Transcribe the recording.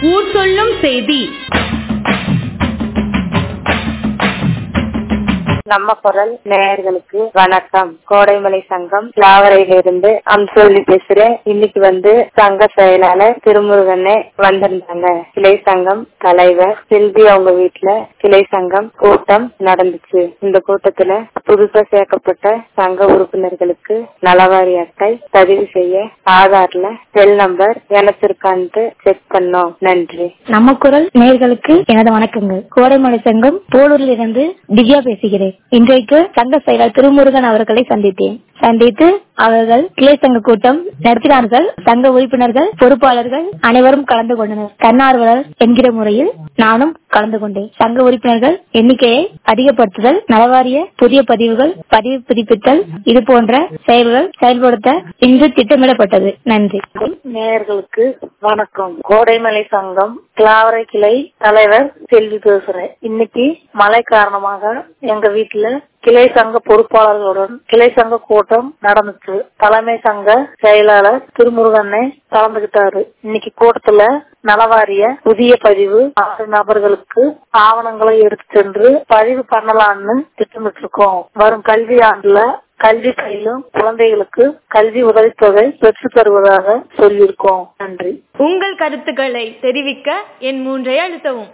ஊர் சொல்லும் செய்தி நம்ம குரல் நேயர்களுக்கு வணக்கம் கோடைமலை சங்கம் லாவரையிலிருந்து அம்சோலி பேசுறேன் இன்னைக்கு வந்து சங்க செயலாளர் திருமுருகனே வந்திருந்தாங்க கிளை சங்கம் தலைவர் செல்வி அவங்க வீட்டுல கிளை சங்கம் கூட்டம் நடந்துச்சு இந்த கூட்டத்துல புதுசா சேர்க்கப்பட்ட சங்க உறுப்பினர்களுக்கு நலவாரி அட்டை பதிவு செய்ய ஆதார்ல செல் நம்பர் எனக்கு இருக்கான்ட்டு செக் பண்ணோம் நன்றி நம்ம குரல் நேர்களுக்கு எனது வணக்கங்கள் கோடைமலை சங்கம் போலூரில் இருந்து திவ்யா பேசுகிறேன் இன்றைக்கு சங்க செயலர் திருமுருகன் அவர்களை சந்தித்தேன் சந்தித்து அவர்கள் கிளை சங்க கூட்டம் நடத்தினார்கள் சங்க உறுப்பினர்கள் பொறுப்பாளர்கள் அனைவரும் கலந்து கொண்டனர் தன்னார்வலர் என்கிற முறையில் நானும் கலந்து கொண்டேன் சங்க உறுப்பினர்கள் எண்ணிக்கையை அதிகப்படுத்துதல் நலவாரிய புதிய பதிவுகள் பதிவு புதுப்பித்தல் இது போன்ற செயல்கள் செயல்படுத்த இன்று திட்டமிடப்பட்டது நன்றி நேயர்களுக்கு வணக்கம் கோடைமலை சங்கம் கிளாவரை கிளை தலைவர் செல்வி பேசுறேன் இன்னைக்கு மழை காரணமாக எங்க வீட்டுல கிளை சங்க பொறுப்பாளர்களுடன் கிளை சங்க கூட்டம் நடந்துச்சு தலைமை சங்க செயலாளர் திருமுருகனை கலந்துகிட்டாரு இன்னைக்கு கூட்டத்துல நலவாரிய புதிய பதிவு ஆறு நபர்களுக்கு ஆவணங்களை எடுத்து சென்று பதிவு பண்ணலாம்னு திட்டமிட்டு இருக்கோம் வரும் கல்வி ஆண்டுல கல்வி பயிலும் குழந்தைகளுக்கு கல்வி உதவித்தொகை பெற்று தருவதாக சொல்லியிருக்கோம் நன்றி உங்கள் கருத்துக்களை தெரிவிக்க என் மூன்றை அழுத்தவும்